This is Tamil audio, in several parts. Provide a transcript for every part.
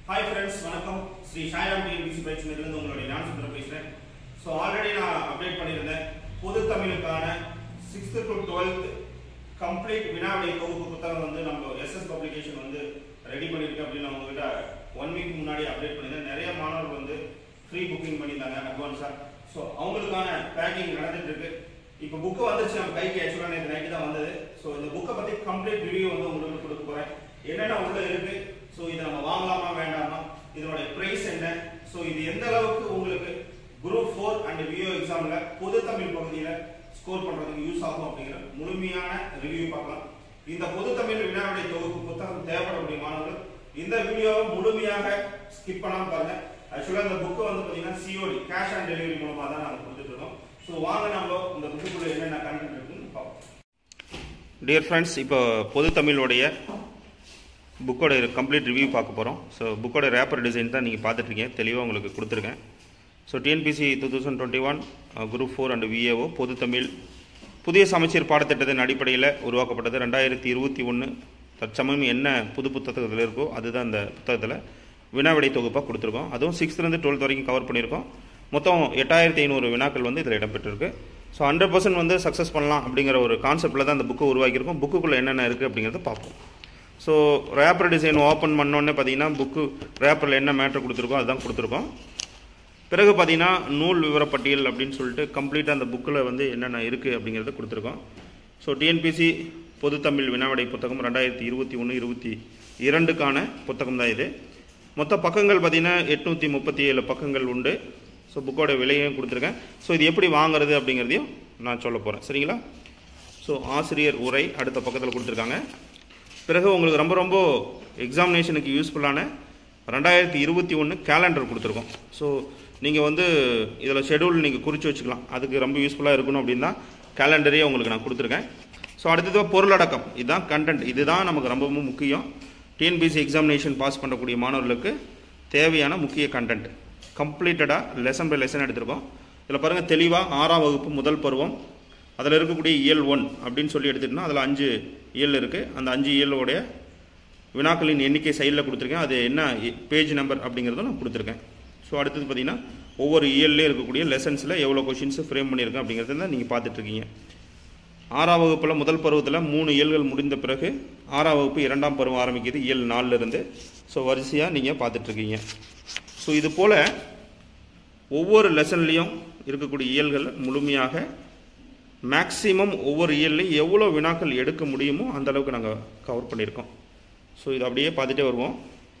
ஹாய் ஃப்ரெண்ட்ஸ் வணக்கம் ஸ்ரீ சாய்ராம் டிஎன்பிசி பயிற்சியிலிருந்து உங்களுடைய நான் சுந்தரம் பேசுகிறேன் ஸோ ஆல்ரெடி நான் அப்டேட் பண்ணியிருந்தேன் பொது தமிழுக்கான சிக்ஸ்த்து டு டுவெல்த் கம்ப்ளீட் வினாவிடை தொகுப்பு புத்தகம் வந்து நம்ம எஸ்எஸ் பப்ளிகேஷன் வந்து ரெடி பண்ணியிருக்கு அப்படின்னு நான் உங்ககிட்ட ஒன் வீக் முன்னாடி அப்டேட் பண்ணியிருந்தேன் நிறைய மாணவர்கள் வந்து ஃப்ரீ புக்கிங் பண்ணியிருந்தாங்க அட்வான்ஸாக ஸோ அவங்களுக்கான பேக்கிங் நடந்துட்டு இருக்கு இப்போ புக்கு வந்துச்சு நம்ம கைக்கு ஆக்சுவலாக நேற்று நைட்டு தான் வந்தது ஸோ இந்த புக்கை பற்றி கம்ப்ளீட் ரிவ்யூ வந்து உங்களுக்கு கொடுக்க போகிறேன் என்னென்ன உள்ள இருக்கு ஸோ இதை நம்ம வாங்கலாமா வேண்டாமா இதனுடைய பிரைஸ் என்ன ஸோ இது எந்த அளவுக்கு உங்களுக்கு குரூப் ஃபோர் அண்ட் விஓ எக்ஸாம்ல பொது தமிழ் பகுதியில் ஸ்கோர் பண்றதுக்கு யூஸ் ஆகும் அப்படிங்கிற முழுமையான ரிவ்யூ பார்க்கலாம் இந்த பொது தமிழ் வினாவிடை தொகுப்பு புத்தகம் தேவைப்படக்கூடிய மாணவர்கள் இந்த வீடியோவை முழுமையாக ஸ்கிப் பண்ணாம பாருங்க ஆக்சுவலாக இந்த புக்கு வந்து பார்த்தீங்கன்னா சிஓடி கேஷ் ஆன் டெலிவரி மூலமாக தான் நாங்கள் கொடுத்துட்டு இருக்கோம் ஸோ வாங்க நம்ம இந்த புக்குக்குள்ள என்னென்ன கண்டென்ட் இருக்குன்னு பார்ப்போம் டியர் ஃப்ரெண்ட்ஸ் இப்போ பொது தமிழோடைய புக்கோட கம்ப்ளீட் ரிவ்யூ பார்க்க போகிறோம் ஸோ புக்கோட ரேப்பர் டிசைன் தான் நீங்கள் பார்த்துட்ருக்கீங்க தெளிவாக உங்களுக்கு கொடுத்துருக்கேன் so TNPSC two thousand twenty one group four and VAO பொது தமிழ் புதிய சமச்சீர் பாடத்திட்டத்தின் அடிப்படையில் உருவாக்கப்பட்டது ரெண்டாயிரத்தி இருபத்தி ஒன்று தற்சமயம் என்ன புது புத்தகத்தில் இருக்கோ அதுதான் அந்த புத்தகத்தில் வினாவிடை தொகுப்பாக கொடுத்துருக்கோம் அதுவும் சிக்ஸ்த்லேருந்து டுவெல்த் வரைக்கும் கவர் பண்ணியிருக்கோம் மொத்தம் எட்டாயிரத்தி ஐநூறு வினாக்கள் வந்து இதில் இடம்பெற்றிருக்கு ஸோ ஹண்ட்ரட் பர்சன்ட் வந்து சக்ஸஸ் பண்ணலாம் அப்படிங்கிற ஒரு கான்செப்டில் தான் அந்த புக்கை உருவாக்கியிருக்கோம் புக்குக்குள்ளே என்னென்ன இருக்குது அப்படிங்கிறத பார்ப்போம் ஸோ ரேப்பர் டிசைன் ஓப்பன் பண்ணோன்னே பார்த்தீங்கன்னா புக்கு ரேப்பரில் என்ன மேட்ரு கொடுத்துருக்கோம் அதுதான் கொடுத்துருக்கோம் பிறகு பார்த்தீங்கன்னா நூல் விவரப்பட்டியல் அப்படின்னு சொல்லிட்டு கம்ப்ளீட்டாக அந்த புக்கில் வந்து என்னென்ன இருக்குது அப்படிங்கிறத கொடுத்துருக்கோம் ஸோ டிஎன்பிசி பொது தமிழ் வினாவிடை புத்தகம் ரெண்டாயிரத்தி இருபத்தி ஒன்று இருபத்தி இரண்டுக்கான புத்தகம் தான் இது மொத்த பக்கங்கள் பார்த்தீங்கன்னா எட்நூற்றி முப்பத்தி ஏழு பக்கங்கள் உண்டு ஸோ புக்கோட விலையும் கொடுத்துருக்கேன் ஸோ இது எப்படி வாங்குறது அப்படிங்கிறதையும் நான் சொல்ல போகிறேன் சரிங்களா ஸோ ஆசிரியர் உரை அடுத்த பக்கத்தில் கொடுத்துருக்காங்க பிறகு உங்களுக்கு ரொம்ப ரொம்ப எக்ஸாமினேஷனுக்கு யூஸ்ஃபுல்லான ரெண்டாயிரத்தி இருபத்தி ஒன்று கேலண்டர் கொடுத்துருக்கோம் ஸோ நீங்கள் வந்து இதில் ஷெடியூல் நீங்கள் குறித்து வச்சுக்கலாம் அதுக்கு ரொம்ப யூஸ்ஃபுல்லாக இருக்கணும் அப்படின்னா கேலண்டரே உங்களுக்கு நான் கொடுத்துருக்கேன் ஸோ அடுத்தது பொருளடக்கம் இதுதான் கண்டென்ட் இதுதான் நமக்கு ரொம்ப ரொம்ப முக்கியம் டிஎன்பிசி எக்ஸாமினேஷன் பாஸ் பண்ணக்கூடிய மாணவர்களுக்கு தேவையான முக்கிய கண்டென்ட் கம்ப்ளீட்டடாக லெசன் பை லெசன் எடுத்திருக்கோம் இதில் பாருங்கள் தெளிவாக ஆறாம் வகுப்பு முதல் பருவம் அதில் இருக்கக்கூடிய இயல் ஒன் அப்படின்னு சொல்லி எடுத்துட்டோம்னா அதில் அஞ்சு இயல் இருக்குது அந்த அஞ்சு இயலோடைய வினாக்களின் எண்ணிக்கை சைடில் கொடுத்துருக்கேன் அது என்ன பேஜ் நம்பர் அப்படிங்கிறதும் நான் கொடுத்துருக்கேன் ஸோ அடுத்தது பார்த்தீங்கன்னா ஒவ்வொரு இயல்லே இருக்கக்கூடிய லெசன்ஸில் எவ்வளோ கொஷின்ஸ் ஃப்ரேம் பண்ணியிருக்கேன் அப்படிங்கிறத தான் நீங்கள் பார்த்துட்ருக்கீங்க ஆறாம் வகுப்பில் முதல் பருவத்தில் மூணு இயல்கள் முடிந்த பிறகு ஆறாம் வகுப்பு இரண்டாம் பருவம் ஆரம்பிக்குது இயல் நாலில் இருந்து ஸோ வரிசையாக நீங்கள் பார்த்துட்ருக்கீங்க ஸோ இது போல் ஒவ்வொரு லெசன்லேயும் இருக்கக்கூடிய இயல்கள் முழுமையாக மேக்ஸிமம் ஒவ்வொரு இயல்லையும் எவ்வளோ வினாக்கள் எடுக்க முடியுமோ அந்த அளவுக்கு நாங்கள் கவர் பண்ணியிருக்கோம் ஸோ இது அப்படியே பார்த்துட்டே வருவோம்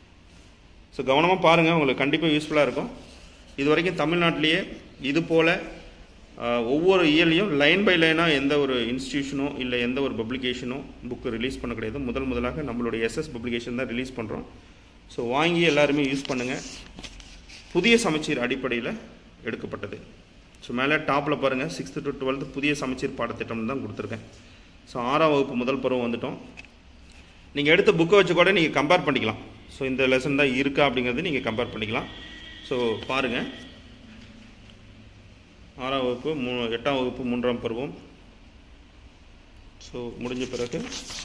ஸோ கவனமாக பாருங்கள் உங்களுக்கு கண்டிப்பாக யூஸ்ஃபுல்லாக இருக்கும் இது வரைக்கும் தமிழ்நாட்டிலேயே இது போல் ஒவ்வொரு இயர்லையும் லைன் பை லைனாக எந்த ஒரு இன்ஸ்டியூஷனோ இல்லை எந்த ஒரு பப்ளிகேஷனோ புக்கு ரிலீஸ் பண்ண கிடையாது முதல் முதலாக நம்மளுடைய எஸ்எஸ் பப்ளிகேஷன் தான் ரிலீஸ் பண்ணுறோம் ஸோ வாங்கி எல்லாருமே யூஸ் பண்ணுங்கள் புதிய சமச்சீர் அடிப்படையில் எடுக்கப்பட்டது ஸோ மேலே டாப்பில் பாருங்கள் சிக்ஸ்த்து டு டுவெல்த்து புதிய சமச்சீர் பாடத்திட்டம் தான் கொடுத்துருக்கேன் ஸோ ஆறாம் வகுப்பு முதல் பருவம் வந்துட்டோம் நீங்கள் எடுத்த புக்கை வச்சு கூட நீங்கள் கம்பேர் பண்ணிக்கலாம் ஸோ இந்த லெசன் தான் இருக்கா அப்படிங்கிறது நீங்கள் கம்பேர் பண்ணிக்கலாம் ஸோ பாருங்கள் ஆறாம் வகுப்பு மூ எட்டாம் வகுப்பு மூன்றாம் பருவம் ஸோ முடிஞ்ச பிறகு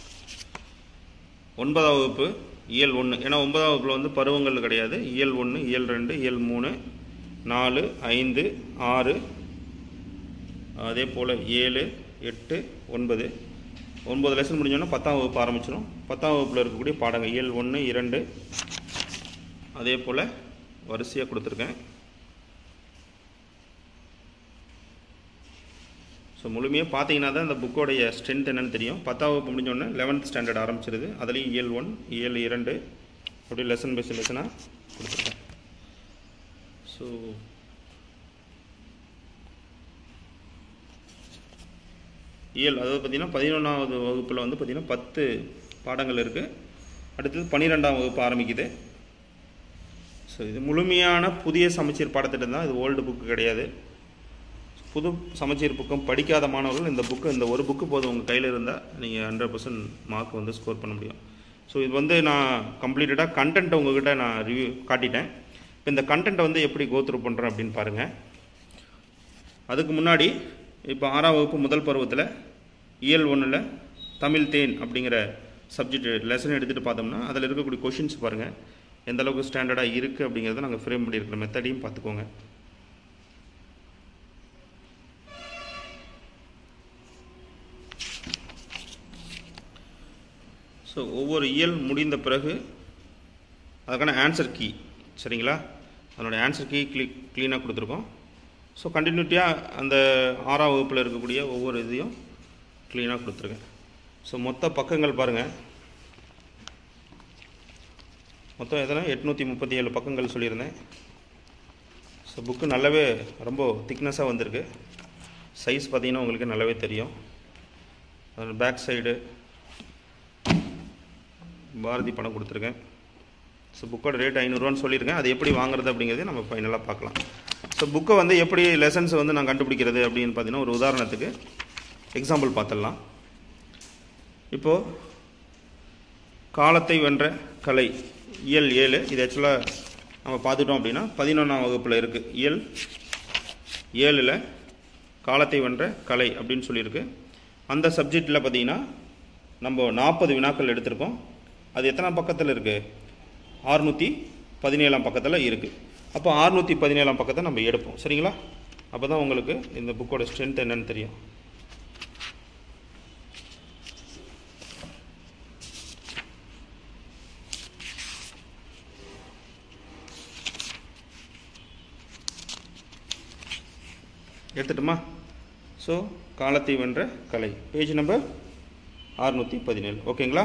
ஒன்பதாம் வகுப்பு இயல் ஒன்று ஏன்னா ஒன்பதாம் வகுப்பில் வந்து பருவங்கள் கிடையாது இயல் ஒன்று இயல் ரெண்டு இயல் மூணு நாலு ஐந்து ஆறு அதே போல் ஏழு எட்டு ஒன்பது ஒன்பது லெசன் முடிஞ்சோன்னா பத்தாம் வகுப்பு ஆரம்பிச்சிடும் பத்தாம் வகுப்பில் இருக்கக்கூடிய பாடங்கள் இயல் ஒன்று இரண்டு அதே போல் வரிசையாக கொடுத்துருக்கேன் ஸோ முழுமையாக பார்த்தீங்கன்னா தான் இந்த புக்கோடைய ஸ்ட்ரென்த் என்னன்னு தெரியும் பத்தாம் வகுப்பு முடிஞ்சோடனே லெவன்த் ஸ்டாண்டர்ட் ஆரம்பிச்சிருது அதுலேயும் இயல் ஒன் இயல் இரண்டு அப்படி லெசன் பை லெசனாக கொடுத்துருக்கேன் ஸோ இயல் அதாவது பார்த்திங்கன்னா பதினொன்றாவது வகுப்பில் வந்து பார்த்திங்கன்னா பத்து பாடங்கள் இருக்குது அடுத்தது பன்னிரெண்டாம் வகுப்பு ஆரம்பிக்குது ஸோ இது முழுமையான புதிய சமச்சீர் பாடத்திட்டம் தான் இது ஓல்டு புக்கு கிடையாது புது சமச்சீர் புக்கம் படிக்காத மாணவர்கள் இந்த புக்கு இந்த ஒரு புக்கு போதும் உங்கள் கையில் இருந்தால் நீங்கள் ஹண்ட்ரட் பர்சன்ட் மார்க் வந்து ஸ்கோர் பண்ண முடியும் ஸோ இது வந்து நான் கம்ப்ளீட்டடாக கண்டென்ட்டை உங்ககிட்ட நான் ரிவ்யூ காட்டிட்டேன் இப்போ இந்த கண்டென்ட்டை வந்து எப்படி கோத்ரூ பண்ணுறேன் அப்படின்னு பாருங்கள் அதுக்கு முன்னாடி இப்போ ஆறாம் வகுப்பு முதல் பருவத்தில் இயல் ஒன்றில் தமிழ் தேன் அப்படிங்கிற சப்ஜெக்ட் லெசன் எடுத்துகிட்டு பார்த்தோம்னா அதில் இருக்கக்கூடிய கொஷின்ஸ் பாருங்கள் எந்த அளவுக்கு ஸ்டாண்டர்டாக இருக்குது அப்படிங்கிறத நாங்கள் ஃப்ரேம் பண்ணியிருக்கிற மெத்தடையும் பார்த்துக்கோங்க ஸோ ஒவ்வொரு இயல் முடிந்த பிறகு அதுக்கான ஆன்சர் கீ சரிங்களா அதனுடைய ஆன்சர் கீ க்ளீ க்ளீனாக கொடுத்துருக்கோம் ஸோ கண்டினியூட்டியாக அந்த ஆறாம் வகுப்பில் இருக்கக்கூடிய ஒவ்வொரு இதையும் க்ளீனாக கொடுத்துருக்கேன் ஸோ மொத்த பக்கங்கள் பாருங்கள் மொத்தம் எத்தனை எட்நூற்றி முப்பத்தி ஏழு பக்கங்கள் சொல்லியிருந்தேன் ஸோ புக்கு நல்லாவே ரொம்ப திக்னஸாக வந்திருக்கு சைஸ் பார்த்தீங்கன்னா உங்களுக்கு நல்லாவே தெரியும் பேக் சைடு பாரதி படம் கொடுத்துருக்கேன் ஸோ புக்கோட ரேட் ஐநூறுரூவான்னு சொல்லியிருக்கேன் அது எப்படி வாங்குறது அப்படிங்கிறத நம்ம ஃபைனலாக பார்க்கலாம் ஸோ புக்கை வந்து எப்படி லெசன்ஸ் வந்து நான் கண்டுபிடிக்கிறது அப்படின்னு பார்த்தீங்கன்னா ஒரு உதாரணத்துக்கு எக்ஸாம்பிள் பார்த்துடலாம் இப்போது காலத்தை வென்ற கலை இயல் ஏழு இது ஆக்சுவலாக நம்ம பார்த்துட்டோம் அப்படின்னா பதினொன்றாம் வகுப்பில் இருக்குது இயல் ஏழில் காலத்தை வென்ற கலை அப்படின்னு சொல்லியிருக்கு அந்த சப்ஜெக்டில் பார்த்தீங்கன்னா நம்ம நாற்பது வினாக்கள் எடுத்திருக்கோம் அது எத்தனை பக்கத்தில் இருக்குது ஆறுநூற்றி பதினேழாம் பக்கத்தில் இருக்குது அப்போ ஆறுநூற்றி பதினேழாம் பக்கத்தை நம்ம எடுப்போம் சரிங்களா அப்போ தான் உங்களுக்கு இந்த புக்கோட ஸ்ட்ரென்த் என்னன்னு தெரியும் எடுத்துட்டுமா ஸோ காலத்தை வென்ற கலை பேஜ் நம்பர் அறுநூற்றி பதினேழு ஓகேங்களா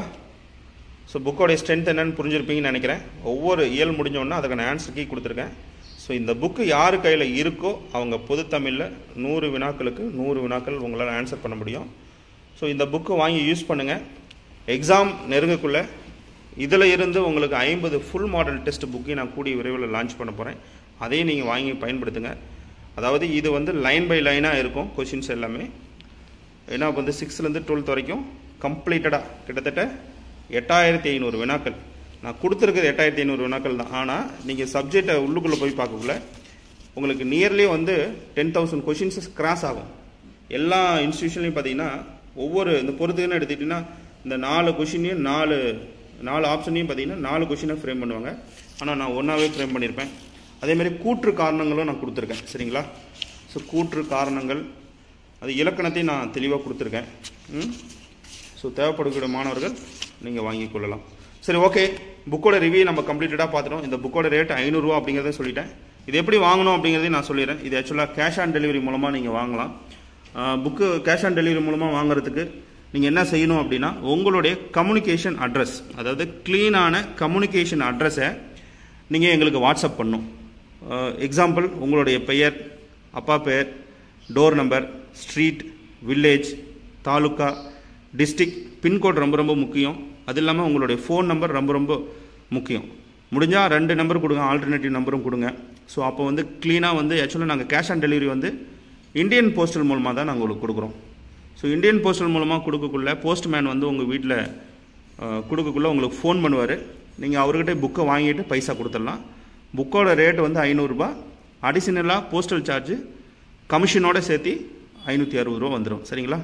ஸோ புக்கோடைய ஸ்ட்ரென்த் என்னன்னு புரிஞ்சிருப்பீங்கன்னு நினைக்கிறேன் ஒவ்வொரு இயல் முடிஞ்சோன்னா அதுக்கான ஆன்சர் கீ கொடுத்துருக்கேன் ஸோ இந்த புக்கு யார் கையில் இருக்கோ அவங்க பொது தமிழில் நூறு வினாக்களுக்கு நூறு வினாக்கள் உங்களால் ஆன்சர் பண்ண முடியும் ஸோ இந்த புக்கு வாங்கி யூஸ் பண்ணுங்கள் எக்ஸாம் நெருங்கக்குள்ளே இதில் இருந்து உங்களுக்கு ஐம்பது ஃபுல் மாடல் டெஸ்ட் புக்கையும் நான் கூடிய விரைவில் லான்ச் பண்ண போகிறேன் அதையும் நீங்கள் வாங்கி பயன்படுத்துங்க அதாவது இது வந்து லைன் பை லைனாக இருக்கும் கொஷின்ஸ் எல்லாமே ஏன்னா வந்து சிக்ஸ்த்லேருந்து டுவெல்த் வரைக்கும் கம்ப்ளீட்டடாக கிட்டத்தட்ட எட்டாயிரத்தி ஐநூறு வினாக்கள் நான் கொடுத்துருக்கிறது எட்டாயிரத்தி ஐநூறு வினாக்கள் தான் ஆனால் நீங்கள் சப்ஜெக்டை உள்ளுக்குள்ளே போய் பார்க்கக்குள்ள உங்களுக்கு நியர்லி வந்து டென் தௌசண்ட் கொஷின்ஸஸ் கிராஸ் ஆகும் எல்லா இன்ஸ்டியூஷன்லையும் பார்த்தீங்கன்னா ஒவ்வொரு இந்த பொறுத்துக்குன்னு எடுத்துக்கிட்டிங்கன்னா இந்த நாலு கொஷினையும் நாலு நாலு ஆப்ஷனையும் பார்த்தீங்கன்னா நாலு கொஷினை ஃப்ரேம் பண்ணுவாங்க ஆனால் நான் ஒன்றாவே ஃப்ரேம் பண்ணியிருப்பேன் அதேமாதிரி கூற்று காரணங்களும் நான் கொடுத்துருக்கேன் சரிங்களா ஸோ கூற்று காரணங்கள் அது இலக்கணத்தையும் நான் தெளிவாக கொடுத்துருக்கேன் ம் ஸோ தேவைப்படக்கூடிய மாணவர்கள் நீங்கள் வாங்கி கொள்ளலாம் சரி ஓகே புக்கோட ரிவ்யூ நம்ம கம்ப்ளீட்டடாக பார்த்துட்டோம் இந்த புக்கோட ரேட் ஐநூறுரூவா அப்படிங்கிறத சொல்லிட்டேன் இது எப்படி வாங்கணும் அப்படிங்கிறதையும் நான் சொல்லிடுறேன் இது ஆக்சுவலாக கேஷ் ஆன் டெலிவரி மூலமாக நீங்கள் வாங்கலாம் புக்கு கேஷ் ஆன் டெலிவரி மூலமாக வாங்குறதுக்கு நீங்கள் என்ன செய்யணும் அப்படின்னா உங்களுடைய கம்யூனிகேஷன் அட்ரஸ் அதாவது க்ளீனான கம்யூனிகேஷன் அட்ரஸை நீங்கள் எங்களுக்கு வாட்ஸ்அப் பண்ணும் எக்ஸாம்பிள் உங்களுடைய பெயர் அப்பா பெயர் door number street village taluka district pincode ரொம்ப ரொம்ப முக்கியம் அது இல்லாமல் உங்களுடைய ஃபோன் நம்பர் ரொம்ப ரொம்ப முக்கியம் முடிஞ்சால் ரெண்டு நம்பர் கொடுங்க ஆல்டர்னேட்டிவ் நம்பரும் கொடுங்க ஸோ அப்போ வந்து க்ளீனாக வந்து ஆக்சுவலாக நாங்கள் கேஷ் ஆன் டெலிவரி வந்து இந்தியன் போஸ்டல் மூலமாக தான் நாங்கள் உங்களுக்கு கொடுக்குறோம் ஸோ இந்தியன் போஸ்டல் மூலமாக கொடுக்கக்குள்ள போஸ்ட்மேன் வந்து உங்கள் வீட்டில் கொடுக்கக்குள்ள உங்களுக்கு ஃபோன் பண்ணுவார் நீங்கள் அவர்கிட்ட புக்கை வாங்கிட்டு பைசா கொடுத்துடலாம் புக்கோட ரேட் வந்து ஐநூறுரூபா அடிஷனலாக போஸ்டல் சார்ஜ் கமிஷனோட சேர்த்து ஐநூற்றி அறுபது ரூபா வந்துடும் சரிங்களா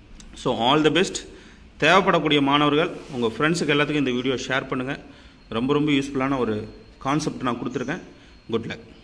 ஸோ ஆல் தி பெஸ்ட் தேவைப்படக்கூடிய மாணவர்கள் உங்கள் ஃப்ரெண்ட்ஸுக்கு எல்லாத்துக்கும் இந்த வீடியோ ஷேர் பண்ணுங்கள் ரொம்ப ரொம்ப யூஸ்ஃபுல்லான ஒரு கான்செப்ட் நான் கொடுத்துருக்கேன் குட் லக்